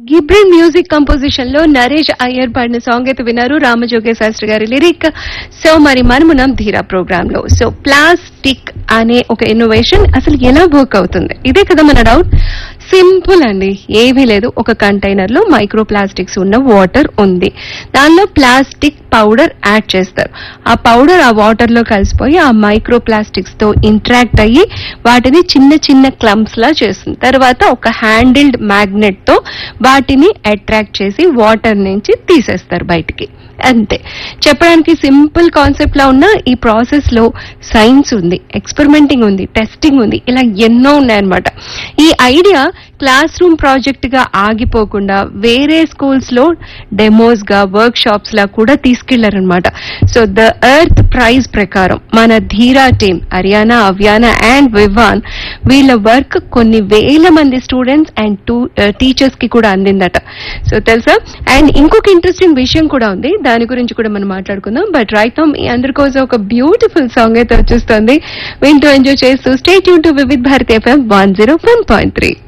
గిబ్రిన్ music composition లో నరేష్ అయ్యర్ పాడిన song అయితే విన్నారు రామజోగే శాస్త్రి గారి లిరిక్ సో మరి మనమునం ధీరా ప్రోగ్రామ్ లో సో ప్లాస్టిక్ అనే ఒక ఇన్నోవేషన్ అసలు ఎలా వర్క్ అవుతుంది ఇదే కదా మన డౌట్ సింపుల్ అండి ఏమీ లేదు ఒక కంటైనర్ లో మైక్రో ప్లాస్టిక్స్ ఉన్న వాటర్ ఉంది దానిలో ప్లాస్టిక్ పౌడర్ యాడ్ చేస్తారు ఆ పౌడర్ ఆ వాటర్ లో కలిసిపోయి ఆ మైక్రో ప్లాస్టిక్స్ తో ఇంటరాక్ట్ అయ్యి వాటిని చిన్న చిన్న క్లమ్స్ లా చేస్తుంది తర్వాత ఒక హ్యాండిల్డ్ మ్యాగ్నెట్ తో వాటిని అట్రాక్ట్ చేసి వాటర్ నుంచి తీసేస్తారు బయటికి అంతే చెప్పడానికి సింపుల్ కాన్సెప్ట్ లా ఉన్న ఈ ప్రాసెస్ లో సైన్స్ ఉంది ఎక్స్పెరిమెంటింగ్ ఉంది టెస్టింగ్ ఉంది ఇలా ఎన్నో ఉన్నాయన్నమాట ఈ ఐడియా క్లాస్ రూమ్ ప్రాజెక్ట్ గా ఆగిపోకుండా వేరే స్కూల్స్ లో డెమోస్ గా వర్క్ షాప్స్ లా కూడా తీసుకెళ్లారనమాట సో ద ఎర్త్ ప్రైజ్ ప్రకారం మన ధీరా టీమ్ హర్యానా అవ్యానా అండ్ వివాన్ వీళ్ళ వర్క్ కొన్ని వేల మంది స్టూడెంట్స్ అండ్ టూ టీచర్స్ కి కూడా అందిందట సో తెలుసా అండ్ ఇంకొక ఇంట్రెస్టింగ్ విషయం కూడా ఉంది దాని గురించి కూడా మనం మాట్లాడుకుందాం బట్ రైట్ నో మీ అందరి కోసం ఒక బ్యూటిఫుల్ సాంగ్ అయితే వచ్చేస్తుంది వింటూ ఎంజాయ్ చేస్తూ స్టేట్ యూన్ to Vividh Bharati FM one zero one point three